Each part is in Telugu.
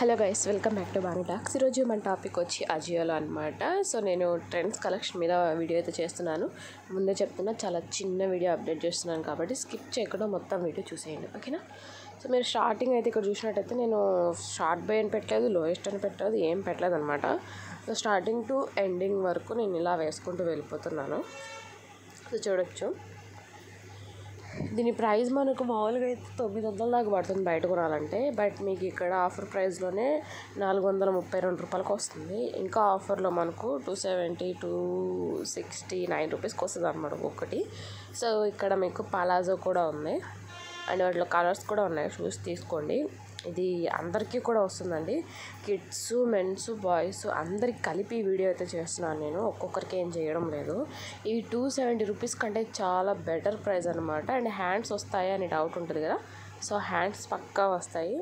hello guys welcome back to Banu talks ఈరోజు మన టాపిక్ వచ్చి అజియోలో అనమాట సో నేను ట్రెండ్స్ కలెక్షన్ మీద వీడియో అయితే చేస్తున్నాను ముందే చెప్తున్నా చాలా చిన్న వీడియో అప్డేట్ చేస్తున్నాను కాబట్టి స్కిప్ చేయకుండా మొత్తం వీడియో చూసేయండి ఓకేనా సో మీరు స్టార్టింగ్ అయితే ఇక్కడ చూసినట్టయితే నేను షార్ట్ బై అని పెట్టలేదు లోయెస్ట్ అని పెట్టలేదు ఏం పెట్టలేదు అనమాట సో స్టార్టింగ్ టు ఎండింగ్ వరకు నేను ఇలా వేసుకుంటూ వెళ్ళిపోతున్నాను సో చూడొచ్చు దీని ప్రైస్ మనకు మామూలుగా అయితే తొమ్మిది వందల దాకా పడుతుంది బయట కొనాలంటే బట్ మీకు ఇక్కడ ఆఫర్ ప్రైస్లోనే నాలుగు వందల ముప్పై రెండు రూపాయలకు వస్తుంది ఇంకా ఆఫర్లో మనకు two seventy two sixty nine రూపీస్కి వస్తుంది అనమాట ఒక్కటి సో ఇక్కడ మీకు పలాజో కూడా ఉంది అండ్ వాటిలో కలర్స్ కూడా ఉన్నాయి చూసి తీసుకోండి ఇది అందరికీ కూడా వస్తుందండి కిడ్స్ మెన్స్ బాయ్స్ అందరికి కలిపి ఈ వీడియో అయితే చేస్తున్నాను నేను ఒక్కొక్కరికి ఏం చేయడం లేదు ఈ టూ సెవెంటీ రూపీస్ కంటే చాలా బెటర్ ప్రైస్ అనమాట అండ్ హ్యాండ్స్ వస్తాయి అని డౌట్ ఉంటుంది కదా సో హ్యాండ్స్ పక్కా వస్తాయి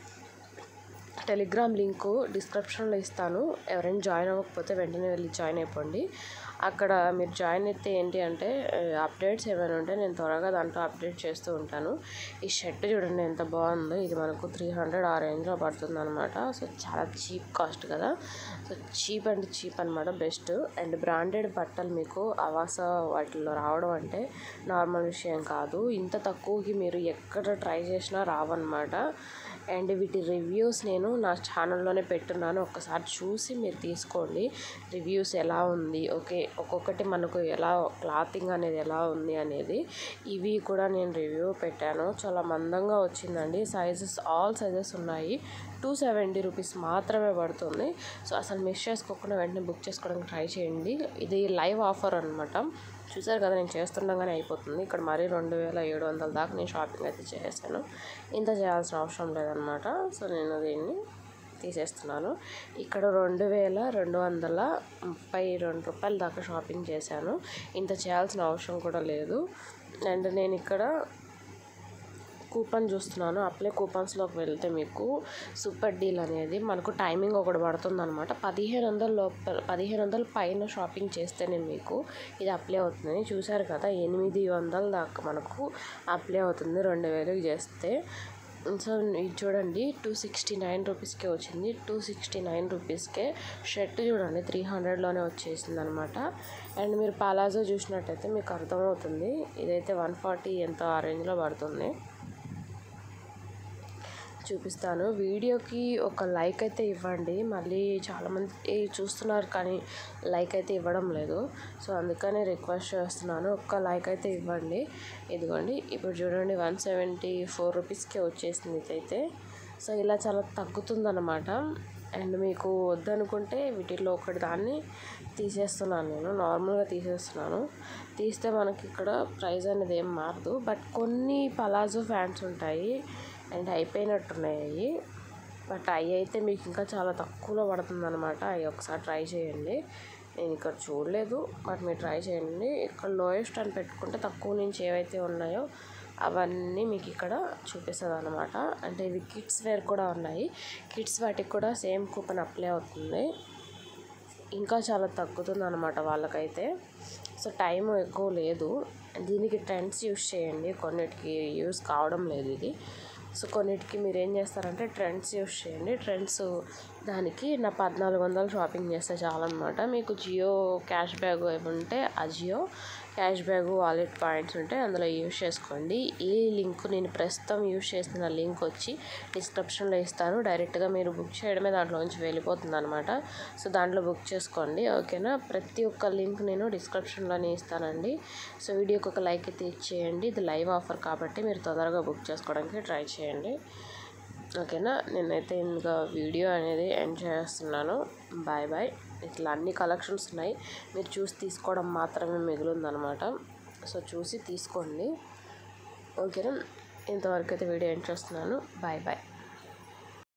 టెలిగ్రామ్ లింకు డిస్క్రిప్షన్లో ఇస్తాను ఎవరైనా జాయిన్ అవ్వకపోతే వెంటనే వెళ్ళి జాయిన్ అయిపోండి అక్కడ మీరు జాయిన్ అయితే ఏంటి అంటే అప్డేట్స్ ఏమైనా ఉంటే నేను త్వరగా దాంట్లో అప్డేట్ చేస్తూ ఉంటాను ఈ షర్ట్ చూడండి ఎంత బాగుందో ఇది మనకు త్రీ హండ్రెడ్ ఆ రేంజ్లో పడుతుంది అనమాట సో చాలా చీప్ కాస్ట్ కదా సో చీప్ అండ్ చీప్ అనమాట బెస్ట్ అండ్ బ్రాండెడ్ బట్టలు మీకు అవాస వాటిల్లో రావడం అంటే నార్మల్ విషయం కాదు ఇంత తక్కువకి మీరు ఎక్కడ ట్రై చేసినా రావన్నమాట అండ్ వీటి రివ్యూస్ నేను నా ఛానల్లోనే పెట్టున్నాను ఒక్కసారి చూసి మీరు తీసుకోండి రివ్యూస్ ఎలా ఉంది ఓకే ఒక్కొక్కటి మనకు ఎలా క్లాతింగ్ అనేది ఎలా ఉంది అనేది ఇవి కూడా నేను రివ్యూ పెట్టాను చాలా మందంగా వచ్చిందండి సైజెస్ ఆల్ సైజెస్ ఉన్నాయి టూ సెవెంటీ రూపీస్ మాత్రమే పడుతుంది సో అసలు మిస్ చేసుకోకుండా వెంటనే బుక్ చేసుకోవడానికి ట్రై చేయండి ఇది లైవ్ ఆఫర్ అనమాట చూసారు కదా నేను చేస్తుండగానే అయిపోతుంది ఇక్కడ మరీ రెండు వేల ఏడు వందల దాకా నేను షాపింగ్ అయితే చేశాను ఇంత చేయాల్సిన అవసరం లేదనమాట సో నేను దీన్ని తీసేస్తున్నాను ఇక్కడ రెండు వేల రెండు వందల ముప్పై రెండు రూపాయల దాకా షాపింగ్ చేశాను ఇంత చేయాల్సిన అవసరం కూడా లేదు అండ్ నేను ఇక్కడ కూపన్ చూస్తున్నాను అప్లై కూపన్స్లోకి వెళ్తే మీకు సూపర్ డీల్ అనేది మనకు టైమింగ్ ఒకటి పడుతుంది అనమాట పదిహేను వందల లోపల పదిహేను వందల పైన షాపింగ్ చేస్తేనే మీకు ఇది అప్లై అవుతుంది చూసారు కదా ఎనిమిది వందల దాకా మనకు అప్లై అవుతుంది రెండు వేలకు చేస్తే సో ఇది చూడండి టూ సిక్స్టీ నైన్ రూపీస్కే వచ్చింది టూ సిక్స్టీ నైన్ రూపీస్కే షర్ట్ చూడండి త్రీ హండ్రెడ్లోనే వచ్చేసింది అనమాట అండ్ మీరు పలాజో చూసినట్టయితే మీకు అర్థమవుతుంది ఇదైతే వన్ ఫార్టీ ఎంత ఆ రేంజ్లో పడుతుంది చూపిస్తాను వీడియోకి ఒక లైక్ అయితే ఇవ్వండి మళ్ళీ చాలామంది చూస్తున్నారు కానీ లైక్ అయితే ఇవ్వడం లేదు సో అందుకనే రిక్వెస్ట్ చేస్తున్నాను ఒక్క లైక్ అయితే ఇవ్వండి ఇదిగోండి ఇప్పుడు చూడండి వన్ సెవెంటీ ఫోర్ రూపీస్కే వచ్చేసింది ఇదైతే సో ఇలా చాలా తగ్గుతుందన్నమాట అండ్ మీకు వద్దనుకుంటే వీటిలో ఒకటి దాన్ని తీసేస్తున్నాను నేను నార్మల్గా తీసేస్తున్నాను తీస్తే మనకి ఇక్కడ ప్రైస్ అనేది ఏం మారదు బట్ కొన్ని పలాజో ఫ్యాన్స్ ఉంటాయి అండ్ అయిపోయినట్టున్నాయి అవి బట్ అవి అయితే మీకు ఇంకా చాలా తక్కువలో పడుతుంది అనమాట అవి ఒకసారి ట్రై చేయండి నేను ఇక్కడ చూడలేదు బట్ మీరు ట్రై చేయండి ఇక్కడ లోయెస్ట్ అని పెట్టుకుంటే తక్కువ నుంచి ఏవైతే ఉన్నాయో అవన్నీ మీకు ఇక్కడ చూపిస్తుంది అనమాట అంటే ఇవి కిడ్స్ వేర్ కూడా ఉన్నాయి కిడ్స్ వాటికి కూడా సేమ్ కూపన్ అప్లై అవుతుంది ఇంకా చాలా తగ్గుతుంది అనమాట వాళ్ళకైతే సో టైం ఎక్కువ లేదు దీనికి ట్రెండ్స్ యూస్ చేయండి కొన్నిటికి యూస్ కావడం లేదు ఇది సో కొన్నిటికి మీరు ఏం చేస్తారంటే ట్రెండ్స్ యూస్ చేయండి ట్రెండ్స్ దానికి నా పద్నాలుగు వందలు షాపింగ్ చేస్తే చాలన్నమాట మీకు జియో క్యాష్ బ్యాగ్ ఏమి ఉంటే ఆ Jio cashback wallet points ఉంటే అందులో యూస్ చేసుకోండి ఈ లింక్ నేను ప్రస్తుతం యూస్ చేసిన లింక్ వచ్చి డిస్క్రిప్షన్లో ఇస్తాను డైరెక్ట్గా మీరు బుక్ చేయడమే దాంట్లోంచి వెళ్ళిపోతుంది అనమాట సో దాంట్లో బుక్ చేసుకోండి ఓకేనా ప్రతి ఒక్క లింక్ నేను డిస్క్రిప్షన్లోనే ఇస్తానండి సో వీడియోకి ఒక లైక్ అయితే ఇచ్చేయండి ఇది లైవ్ ఆఫర్ కాబట్టి మీరు తొందరగా బుక్ చేసుకోవడానికి ట్రై చేయండి ఓకేనా నేనైతే ఇంకా వీడియో అనేది ఎండ్ చేస్తున్నాను బాయ్ బాయ్ ఇట్లా అన్ని కలెక్షన్స్ ఉన్నాయి మీరు చూసి తీసుకోవడం మాత్రమే మిగులుందనమాట సో చూసి తీసుకోండి ఓకేనా ఇంతవరకు అయితే వీడియో ఎండ్ చేస్తున్నాను బాయ్ బాయ్